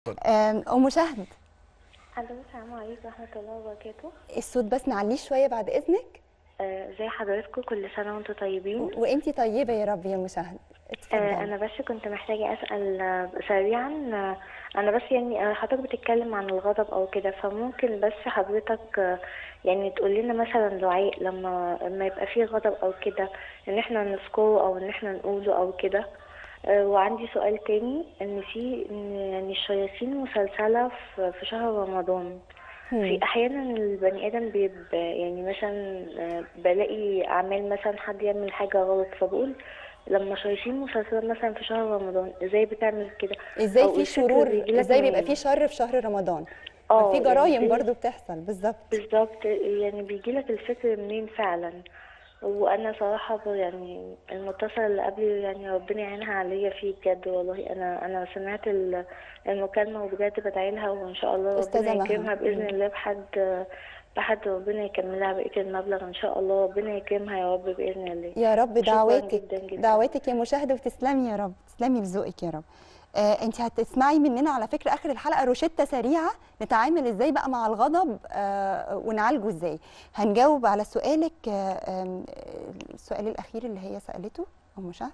آم، ام شهد الو السلام عليكم ورحمة الله وبركاته الصوت بس نعليه شويه بعد اذنك آه، ازي حضراتكم كل سنة وانتم طيبين و- وانتي طيبه يا رب يا ام شهد آه، اتفضلي انا بس كنت محتاجة اسأل آه، سريعا آه، انا بس يعني آه، حضرتك بتتكلم عن الغضب او كده فممكن بس حضرتك آه، يعني تقول لنا مثلا دعاء لما لما يبقى فيه غضب او كده ان احنا نذكره او ان احنا نقوله او كده آه، وعندي سؤال تاني ان في إن يعني الشياطين مسلسلة في في شهر رمضان في احيانا البني ادم بيبقى يعني مثلا آه، بلاقي اعمال مثلا حد يعمل حاجه غلط فبقول لما شايفين مسلسلات مثلا في شهر رمضان ازاي بتعمل كده ازاي أو في الفكر شرور بيجيلك ازاي بيبقى منين؟ في شر في شهر رمضان اه في يعني جرايم إزاي- برضو بتحصل بالظبط بالظبط يعني بيجيلك الفكر منين فعلا وانا صراحه ب- يعني المتصل اللي قبلي يعني ربنا يعينها عليا فيه بجد والله انا انا سمعت ال- المكالمه وبجد بدعي لها وان شاء الله أستاذة ربنا مها. يكرمها باذن مم. الله بحد بحد ربنا يكملها بقيه المبلغ ان شاء الله ربنا يكرمها يا رب باذن الله يا رب شكراً دعواتك جداً جداً. دعواتك يا مشاهده وتسلمي يا رب تسلمي لذوقك يا رب آه انت هتسمعي مننا على فكره اخر الحلقه روشته سريعه نتعامل ازاي بقى مع الغضب آه ونعالجه ازاي هنجاوب على سؤالك آه آم، آه، السؤال الاخير اللي هي سالته ام شهد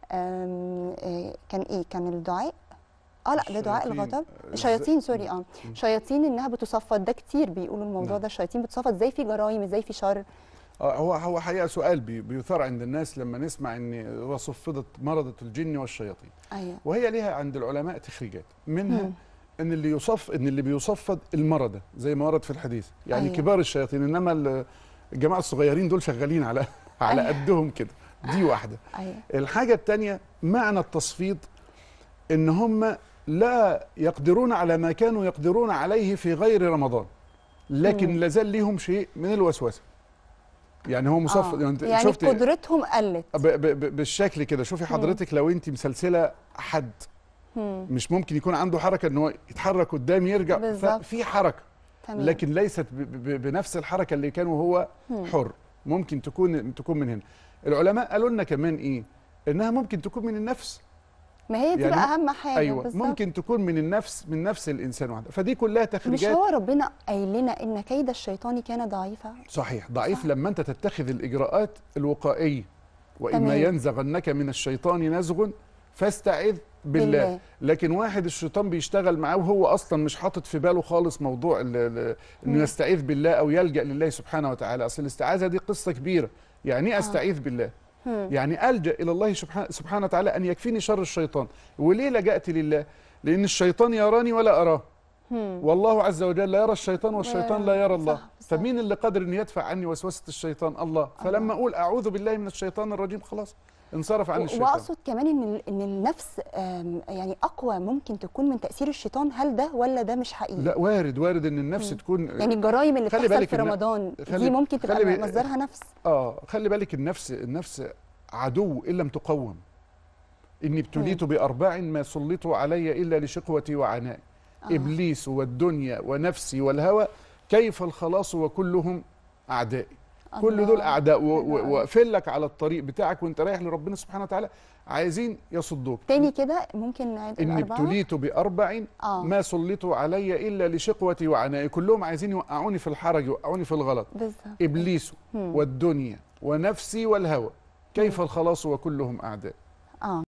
آم، آه كان ايه كان الدعاء اه لا ده دعاء الشياطين. الغضب إزاي- الشياطين سوري اه شياطين انها بتصفد ده كتير بيقولوا الموضوع نعم. ده الشياطين بتصفد ازاي في جرائم ازاي في شر آه، هو هو حقيقه سؤال بي- بيثار عند الناس لما نسمع ان وصفدت مرضة الجن والشياطين ايوه وهي ليها عند العلماء تخريجات منها مم. ان اللي يصف ان اللي بيصفد المرضى زي ما ورد في الحديث يعني أيوة. أيوة. كبار الشياطين انما ال- الجماعه الصغيرين دول شغالين على على أيوة. قدهم كده دي واحده ايوه الحاجه الثانيه معنى التصفيد ان هم لا يقدرون على ما كانوا يقدرون عليه في غير رمضان لكن مم. لازال ليهم شيء من الوسوسه يعني هو مصفد آه. انت يعني شفت قدرتهم قلت ب ب ب بالشكل كده شوفي حضرتك لو انت مسلسله حد مم. مش ممكن يكون عنده حركه ان هو يتحرك قدام يرجع بالظبط. في حركه تمام لكن ليست ب ب بنفس الحركه اللي كان وهو مم. حر ممكن تكون تكون من هنا العلماء قالوا لنا كمان ايه انها ممكن تكون من النفس ما هي دي يعني بقى م- اهم حاجه ايوه بالظبط. ممكن تكون من النفس من نفس الانسان واحده فدي كلها مش تخريجات هو ربنا قايل لنا ان كيد الشيطان كان ضعيفا صحيح ضعيف صح. لما انت تتخذ الاجراءات الوقائيه واما تمام. ينزغنك من الشيطان نزغ فاستعذ بالله. بالله. بالله لكن واحد الشيطان بيشتغل معاه وهو اصلا مش حاطط في باله خالص موضوع ال- ال- انه مم. يستعيذ بالله او يلجا لله سبحانه وتعالى اصل الاستعاذه دي قصه كبيره يعني ايه استعيذ بالله مم. يعني الجا الى الله سبحانه سبحانه وتعالى ان يكفيني شر الشيطان وليه لجأت لله لان الشيطان يراني ولا اراه مم. والله عز وجل لا يرى الشيطان والشيطان لا يرى الله صح، صح. فمين اللي قادر ان يدفع عني وسوسه الشيطان الله فلما اقول اعوذ بالله من الشيطان الرجيم خلاص انصرف عني و- الشيطان واقصد كمان ان ال- ان النفس آم، يعني اقوى ممكن تكون من تاثير الشيطان هل ده ولا ده مش حقيقي لا وارد وارد ان النفس مم. تكون يعني الجرائم اللي خلي بتحصل بالك في إن- رمضان خلي- دي ممكن تبقى خلي بال- مصدرها نفس اه خلي بالك النفس النفس عدو ان لم تقوم اني ابتليت باربع ما سلطوا علي الا لشقوتي وعنائي آه. ابليس والدنيا ونفسي والهوى كيف الخلاص وكلهم اعدائي كل الله. دول اعداء و- حلو و- أوي. واقفل لك على الطريق بتاعك وانت رايح لربنا سبحانه وتعالى عايزين يصدوك تاني كده ممكن نعيد اني الاربعه ابتليت باربع آه. ما سلطوا علي الا لشقوتي وعنائي كلهم عايزين يوقعوني في الحرج يوقعوني في الغلط بالظبط ابليس مم. والدنيا ونفسي والهوى كيف الخلاص وكلهم اعداء اه